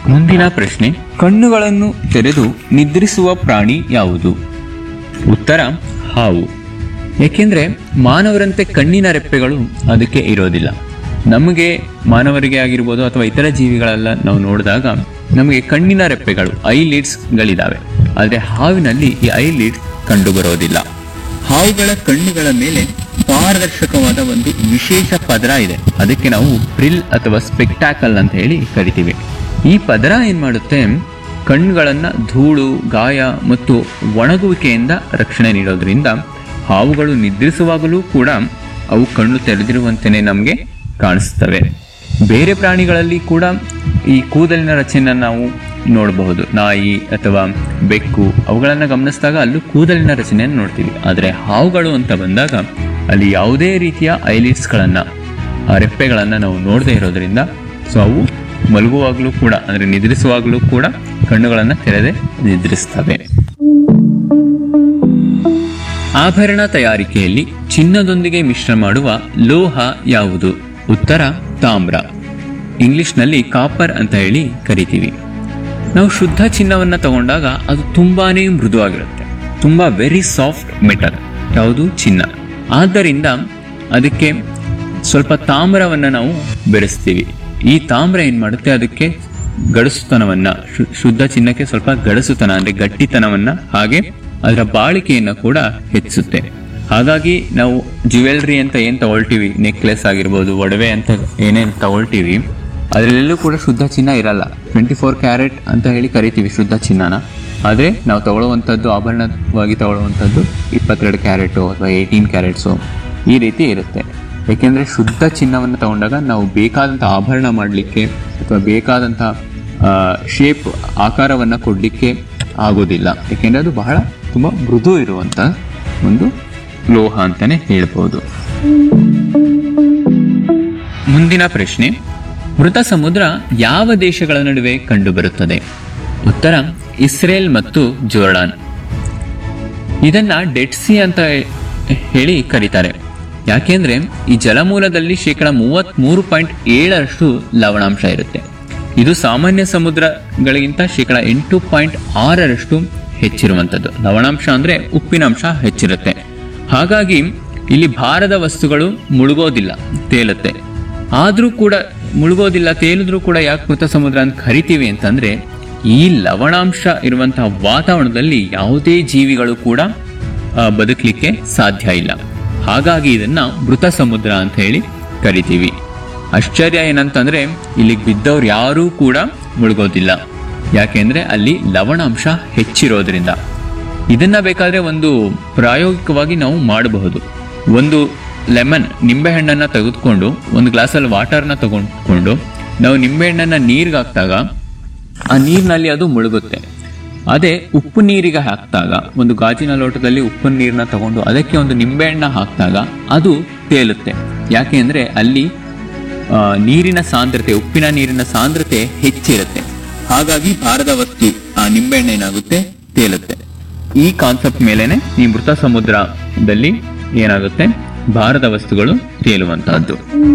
ಮುಂದಿನ ಪ್ರಶ್ನೆ ಕಣ್ಣುಗಳನ್ನು ತೆರೆದು ನಿದ್ರಿಸುವ ಪ್ರಾಣಿ ಯಾವುದು ಉತ್ತರ ಹಾವು ಏಕೆಂದ್ರೆ ಮಾನವರಂತೆ ಕಣ್ಣಿನ ರೆಪ್ಪೆಗಳು ಅದಕ್ಕೆ ಇರೋದಿಲ್ಲ ನಮಗೆ ಮಾನವರಿಗೆ ಆಗಿರ್ಬೋದು ಅಥವಾ ಇತರ ಜೀವಿಗಳೆಲ್ಲ ನಾವು ನೋಡಿದಾಗ ನಮಗೆ ಕಣ್ಣಿನ ರೆಪ್ಪೆಗಳು ಐ ಗಳಿದಾವೆ ಆದರೆ ಹಾವಿನಲ್ಲಿ ಈ ಐ ಲೀಡ್ಸ್ ಕಂಡು ಬರೋದಿಲ್ಲ ಹಾವುಗಳ ಕಣ್ಣುಗಳ ಮೇಲೆ ಪಾರದರ್ಶಕವಾದ ಒಂದು ವಿಶೇಷ ಪದರ ಇದೆ ಅದಕ್ಕೆ ನಾವು ಪ್ರಿಲ್ ಅಥವಾ ಸ್ಪೆಕ್ಟಾಕಲ್ ಅಂತ ಹೇಳಿ ಕರಿತೀವಿ ಈ ಪದರ ಏನ್ ಮಾಡುತ್ತೆ ಕಣ್ಣುಗಳನ್ನ ಧೂಳು ಗಾಯ ಮತ್ತು ಒಣಗುವಿಕೆಯಿಂದ ರಕ್ಷಣೆ ನೀಡೋದ್ರಿಂದ ಹಾವುಗಳು ನಿದ್ರಿಸುವಾಗಲೂ ಕೂಡ ಅವು ಕಣ್ಣು ತೆರೆದಿರುವಂತೆಯೇ ನಮಗೆ ಕಾಣಿಸ್ತವೆ ಬೇರೆ ಪ್ರಾಣಿಗಳಲ್ಲಿ ಕೂಡ ಈ ಕೂದಲಿನ ರಚನೆಯನ್ನು ನಾವು ನೋಡಬಹುದು ನಾಯಿ ಅಥವಾ ಬೆಕ್ಕು ಅವುಗಳನ್ನು ಗಮನಿಸಿದಾಗ ಅಲ್ಲೂ ಕೂದಲಿನ ರಚನೆಯನ್ನು ನೋಡ್ತೀವಿ ಆದರೆ ಹಾವುಗಳು ಅಂತ ಬಂದಾಗ ಅಲ್ಲಿ ಯಾವುದೇ ರೀತಿಯ ಐಲಿಟ್ಸ್ಗಳನ್ನು ರೆಪ್ಪೆಗಳನ್ನು ನಾವು ನೋಡದೇ ಇರೋದ್ರಿಂದ ಸೊ ಅವು ಮಲಗುವಾಗಲೂ ಕೂಡ ಅಂದರೆ ನಿದ್ರಿಸುವಾಗಲೂ ಕೂಡ ಕಣ್ಣುಗಳನ್ನು ತೆರೆದೇ ನಿದ್ರಿಸ್ತವೆ ಆಭರಣ ತಯಾರಿಕೆಯಲ್ಲಿ ಚಿನ್ನದೊಂದಿಗೆ ಮಿಶ್ರ ಮಾಡುವ ಲೋಹ ಯಾವುದು ಉತ್ತರ ತಾಮ್ರ ಇಂಗ್ಲಿಷ್ನಲ್ಲಿ ಕಾಪರ್ ಅಂತ ಹೇಳಿ ಕರಿತೀವಿ ನಾವು ಶುದ್ಧ ಚಿನ್ನವನ್ನ ತಗೊಂಡಾಗ ಅದು ತುಂಬಾನೇ ಮೃದುವಾಗಿರುತ್ತೆ ತುಂಬಾ ವೆರಿ ಸಾಫ್ಟ್ ಮೆಟಲ್ ಯಾವುದು ಚಿನ್ನ ಆದ್ದರಿಂದ ಅದಕ್ಕೆ ಸ್ವಲ್ಪ ತಾಮ್ರವನ್ನ ನಾವು ಬೆರೆಸ್ತೀವಿ ಈ ತಾಮ್ರ ಏನ್ ಮಾಡುತ್ತೆ ಅದಕ್ಕೆ ಗಡಸುತನವನ್ನ ಶು- ಶುದ್ಧ ಚಿನ್ನಕ್ಕೆ ಸ್ವಲ್ಪ ಗಡಸುತನ ಅಂದ್ರೆ ಗಟ್ಟಿತನವನ್ನ ಹಾಗೆ ಅದರ ಬಾಳಿಕೆಯನ್ನ ಕೂಡ ಹೆಚ್ಚಿಸುತ್ತೆ ಹಾಗಾಗಿ ನಾವು ಜ್ಯುವೆಲ್ರಿ ಅಂತ ಏನ್ ತಗೊಳ್ತೀವಿ ನೆಕ್ಲೆಸ್ ಆಗಿರ್ಬೋದು ಒಡವೆ ಅಂತ ಏನೇನು ತಗೊಳ್ತೀವಿ ಅದರಲ್ಲೆಲ್ಲೂ ಕೂಡ ಶುದ್ಧ ಚಿನ್ನ ಇರಲ್ಲ ಟ್ವೆಂಟಿ ಫೋರ್ ಕ್ಯಾರೆಟ್ ಅಂತ ಹೇಳಿ ಕರಿತೀವಿ ಶುದ್ಧ ಚಿನ್ನನ ಆದರೆ ನಾವು ತಗೊಳ್ಳುವಂಥದ್ದು ಆಭರಣವಾಗಿ ತಗೊಳ್ಳುವಂಥದ್ದು ಇಪ್ಪತ್ತೆರಡು ಕ್ಯಾರೆಟು ಅಥವಾ ಏಯ್ಟೀನ್ ಕ್ಯಾರೆಟ್ಸು ಈ ರೀತಿ ಇರುತ್ತೆ ಏಕೆಂದರೆ ಶುದ್ಧ ಚಿನ್ನವನ್ನು ತಗೊಂಡಾಗ ನಾವು ಬೇಕಾದಂಥ ಆಭರಣ ಮಾಡಲಿಕ್ಕೆ ಅಥವಾ ಬೇಕಾದಂಥ ಶೇಪ್ ಆಕಾರವನ್ನು ಕೊಡಲಿಕ್ಕೆ ಆಗೋದಿಲ್ಲ ಏಕೆಂದರೆ ಅದು ಬಹಳ ತುಂಬ ಮೃದು ಇರುವಂಥ ಒಂದು ಲೋಹ ಅಂತಲೇ ಹೇಳ್ಬೋದು ಮುಂದಿನ ಪ್ರಶ್ನೆ ಮೃತ ಸಮುದ್ರ ಯಾವ ದೇಶಗಳ ನಡುವೆ ಕಂಡುಬರುತ್ತದೆ ಉತ್ತರ ಇಸ್ರೇಲ್ ಮತ್ತು ಜೋರ್ಡಾನ್ ಇದನ್ನ ಡೆಡ್ ಸಿ ಅಂತ ಹೇಳಿ ಕರೀತಾರೆ ಯಾಕೆಂದ್ರೆ ಈ ಜಲಮೂಲದಲ್ಲಿ ಶೇಕಡ ಮೂವತ್ತ್ ಮೂರು ಪಾಯಿಂಟ್ ಏಳರಷ್ಟು ಲವಣಾಂಶ ಇರುತ್ತೆ ಇದು ಸಾಮಾನ್ಯ ಸಮುದ್ರಗಳಿಗಿಂತ ಶೇಕಡ ಎಂಟು ಪಾಯಿಂಟ್ ಆರರಷ್ಟು ಹೆಚ್ಚಿರುವಂಥದ್ದು ಲವಣಾಂಶ ಅಂದ್ರೆ ಉಪ್ಪಿನಾಂಶ ಹೆಚ್ಚಿರುತ್ತೆ ಹಾಗಾಗಿ ಇಲ್ಲಿ ಭಾರದ ವಸ್ತುಗಳು ಮುಳುಗೋದಿಲ್ಲ ತೇಲುತ್ತೆ ಆದ್ರೂ ಕೂಡ ಮುಳುಗೋದಿಲ್ಲ ತೇಲಿದ್ರೂ ಕೂಡ ಯಾಕೆ ಮೃತ ಸಮುದ್ರ ಅಂತ ಕರಿತೀವಿ ಅಂತಂದ್ರೆ ಈ ಲವಣಾಂಶ ಇರುವಂತಹ ವಾತಾವರಣದಲ್ಲಿ ಯಾವುದೇ ಜೀವಿಗಳು ಕೂಡ ಆ, ಬದುಕಲಿಕ್ಕೆ ಸಾಧ್ಯ ಇಲ್ಲ ಹಾಗಾಗಿ ಇದನ್ನ ಮೃತ ಸಮುದ್ರ ಅಂತ ಹೇಳಿ ಕರಿತೀವಿ ಆಶ್ಚರ್ಯ ಏನಂತಂದ್ರೆ ಇಲ್ಲಿಗೆ ಬಿದ್ದವ್ರು ಯಾರೂ ಕೂಡ ಮುಳುಗೋದಿಲ್ಲ ಯಾಕೆಂದ್ರೆ ಅಲ್ಲಿ ಲವಣಾಂಶ ಹೆಚ್ಚಿರೋದ್ರಿಂದ ಇದನ್ನ ಬೇಕಾದ್ರೆ ಒಂದು ಪ್ರಾಯೋಗಿಕವಾಗಿ ನಾವು ಮಾಡಬಹುದು ಒಂದು ಲೆಮನ್ ನಿಂಬೆಹಣ್ಣನ್ನ ತೆಗೆದುಕೊಂಡು ಒಂದು ಗ್ಲಾಸಲ್ಲಿ ವಾಟರ್ನ ತಗೊಂಡ್ಕೊಂಡು ನಾವು ನಿಂಬೆಹಣ್ಣನ್ನ ನೀರಿಗೆ ಹಾಕಿದಾಗ ಆ ನೀರಿನಲ್ಲಿ ಅದು ಮುಳುಗುತ್ತೆ ಅದೇ ಉಪ್ಪು ನೀರಿಗೆ ಹಾಕಿದಾಗ ಒಂದು ಗಾಜಿನ ಲೋಟದಲ್ಲಿ ಉಪ್ಪು ನೀರನ್ನ ತಗೊಂಡು ಅದಕ್ಕೆ ಒಂದು ನಿಂಬೆಹಣ್ಣ ಹಾಕಿದಾಗ ಅದು ತೇಲುತ್ತೆ ಯಾಕೆ ಅಂದ್ರೆ ಅಲ್ಲಿ ಆ, ನೀರಿನ ಸಾಂದ್ರತೆ ಉಪ್ಪಿನ ನೀರಿನ ಸಾಂದ್ರತೆ ಹೆಚ್ಚಿರುತ್ತೆ ಹಾಗಾಗಿ ಭಾರದ ವಸ್ತು ಆ ನಿಂಬೆಹಣ್ಣು ಏನಾಗುತ್ತೆ ತೇಲುತ್ತೆ ಈ ಕಾನ್ಸೆಪ್ಟ್ ಮೇಲೆನೆ ಈ ಮೃತ ಸಮುದ್ರದಲ್ಲಿ ಏನಾಗುತ್ತೆ ಭಾರದ ವಸ್ತುಗಳು ತೇಲುವಂತಹದ್ದು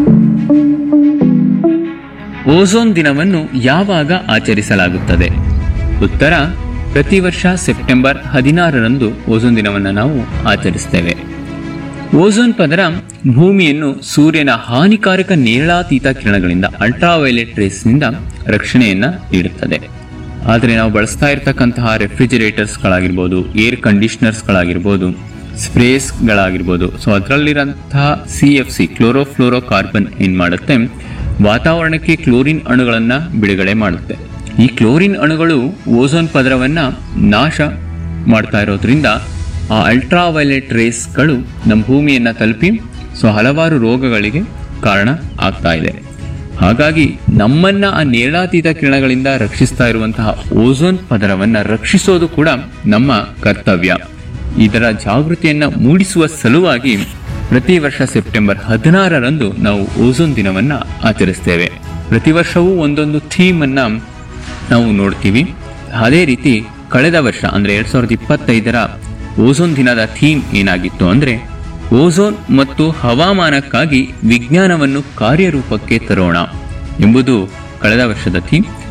ಓಝೋನ್ ದಿನವನ್ನು ಯಾವಾಗ ಆಚರಿಸಲಾಗುತ್ತದೆ ಉತ್ತರ ಪ್ರತಿ ವರ್ಷ ಸೆಪ್ಟೆಂಬರ್ ಹದಿನಾರರಂದು ಓಝೋನ್ ದಿನವನ್ನು ನಾವು ಆಚರಿಸ್ತೇವೆ ಓಝೋನ್ ಪದರ ಭೂಮಿಯನ್ನು ಸೂರ್ಯನ ಹಾನಿಕಾರಕ ನೇರಳಾತೀತ ಕಿರಣಗಳಿಂದ ಅಲ್ಟ್ರಾವೈಲೆಟ್ ರೇಸ್ನಿಂದ ರಕ್ಷಣೆಯನ್ನ ನೀಡುತ್ತದೆ ಆದರೆ ನಾವು ಬಳಸ್ತಾ ಇರತಕ್ಕಂತಹ ರೆಫ್ರಿಜಿರೇಟರ್ಸ್ಗಳಾಗಿರ್ಬೋದು ಏರ್ ಕಂಡೀಷನರ್ಸ್ಗಳಾಗಿರ್ಬೋದು ಸ್ಪ್ರೇಸ್ಗಳಾಗಿರ್ಬೋದು ಸೊ ಅದರಲ್ಲಿರಂತಹ C F C chlorofluorocarbon ಏನ್ ಮಾಡುತ್ತೆ ವಾತಾವರಣಕ್ಕೆ ಕ್ಲೋರಿನ್ ಅಣುಗಳನ್ನು ಬಿಡುಗಡೆ ಮಾಡುತ್ತೆ ಈ ಕ್ಲೋರಿನ್ ಅಣುಗಳು ಓಝೋನ್ ಪದರವನ್ನ ನಾಶ ಮಾಡ್ತಾ ಇರೋದ್ರಿಂದ ಆ ಅಲ್ಟ್ರಾವೈಲೆಟ್ ರೇಸ್ಗಳು ನಮ್ಮ ಭೂಮಿಯನ್ನ ತಲುಪಿ ಸೊ ಹಲವಾರು ರೋಗಗಳಿಗೆ ಕಾರಣ ಆಗ್ತಾ ಇದೆ ಹಾಗಾಗಿ ನಮ್ಮನ್ನ ಆ ನೇರಳಾತೀತ ಕಿರಣಗಳಿಂದ ರಕ್ಷಿಸ್ತಾ ಇರುವಂತಹ ಓಝೋನ್ ಪದರವನ್ನ ರಕ್ಷಿಸೋದು ಕೂಡ ನಮ್ಮ ಕರ್ತವ್ಯ ಇದರ ಜಾಗೃತಿಯನ್ನ ಮೂಡಿಸುವ ಸಲುವಾಗಿ ಪ್ರತಿ ವರ್ಷ ಸೆಪ್ಟೆಂಬರ್ ಹದಿನಾರರಂದು ನಾವು ಓಝೋನ್ ದಿನವನ್ನ ಆಚರಿಸ್ತೇವೆ ಪ್ರತಿ ವರ್ಷವೂ ಒಂದೊಂದು ಥೀಮ್ ಅನ್ನ ನಾವು ನೋಡ್ತೀವಿ ಅದೇ ರೀತಿ ಕಳೆದ ವರ್ಷ ಅಂದ್ರೆ ಎರಡ್ ಸಾವಿರದ ಇಪ್ಪತ್ತೈದರ ಓಝೋನ್ ದಿನದ ಥೀಮ್ ಏನಾಗಿತ್ತು ಅಂದ್ರೆ ಓಝೋನ್ ಮತ್ತು ಹವಾಮಾನಕ್ಕಾಗಿ ವಿಜ್ಞಾನವನ್ನು ಕಾರ್ಯರೂಪಕ್ಕೆ ತರೋಣ ಎಂಬುದು ಕಳೆದ ವರ್ಷದ ಥೀಮ್